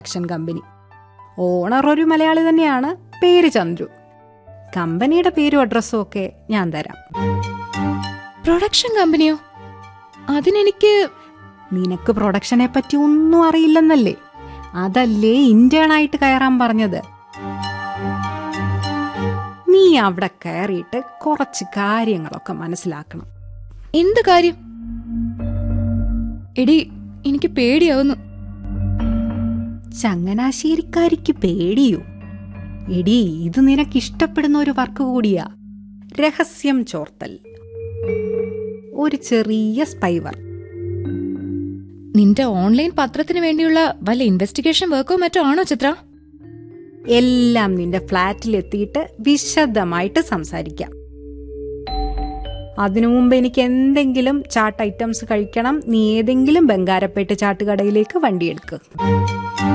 production company owner ഒരു മലയാളി തന്നെയാണ് പേര് ചന്ദ്രു കമ്പനിയുടെ പേരും അഡ്രസ്സും ഒക്കെ ഞാൻ തരാം പ്രൊഡക്ഷൻ കമ്പനിയോ അതിനെനിക്ക് നിനക്ക് പ്രൊഡക്ഷനെ പറ്റി ഒന്നും അറിയില്ലെന്നല്ലേ അതല്ലേ ഇന്റേൺ ആയിട്ട് കയറാൻ പറഞ്ഞത് നീ അവിടെ കയറിയിട്ട് കുറച്ച് കാര്യങ്ങളൊക്കെ മനസ്സിലാക്കണം എന്ത് കാര്യം എടി എനിക്ക് പേടിയാവുന്നു ചങ്ങനാശ്ശേരിക്കാരിക്ക് പേടിയോ എടി ഇത് നിനക്ക് ഇഷ്ടപ്പെടുന്ന ഒരു വർക്ക് കൂടിയാ രഹസ്യം ചോർത്തൽ ഒരു ചെറിയ സ്പൈവർ നിന്റെ ഓൺലൈൻ പത്രത്തിന് വേണ്ടിയുള്ള വല്ല ഇൻവെസ്റ്റിഗേഷൻ വർക്കോ മറ്റോ ആണോ ചിത്ര എല്ലാം നിന്റെ ഫ്ലാറ്റിലെത്തിയിട്ട് വിശദമായിട്ട് സംസാരിക്കാം അതിനു മുമ്പ് എനിക്ക് എന്തെങ്കിലും ചാട്ട് ഐറ്റംസ് കഴിക്കണം നീ ഏതെങ്കിലും ബംഗാരപ്പേട്ട് ചാട്ടുകടയിലേക്ക് വണ്ടിയെടുക്ക്